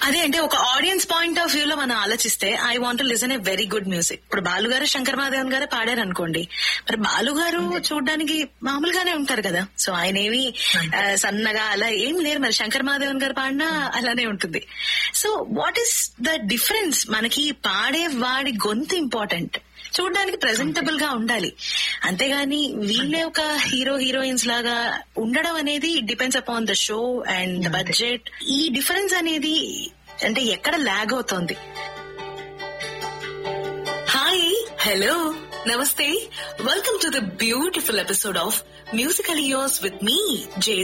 అదే అంటే ఒక ఆడియన్స్ పాయింట్ ఆఫ్ వ్యూ లో మనం ఆలోచిస్తే I want listen a very good music ఇప్పుడు బాలు గారు శంకర్ మాధవన్ గారు పాడారు అనుకోండి మరి బాలు గారు చూడడానికి మామూలుగానే ఉంటారు కదా సో ఆయన ఏమి ఆ, సన్నగా అలా ఏం లేరు మరి శంకర్ మాధవన్ గారు పాడినా అలానే ఉంటుంది so what is the difference మనకి పాడే వాడి గొంతు ఇంపార్టెంట్ చూడడానికి ప్రెజెంటబుల్ గా ఉండాలి అంతేగాని వీళ్ళే ఒక హీరో హీరోయిన్స్ లాగా ఉండడం అనేది depends upon the show and the budget ఈ డిఫరెన్స్ అనేది అంటే ఎక్కడ లాగ్ అవుతోంది hi hello namaste welcome to the beautiful episode of musical years with me J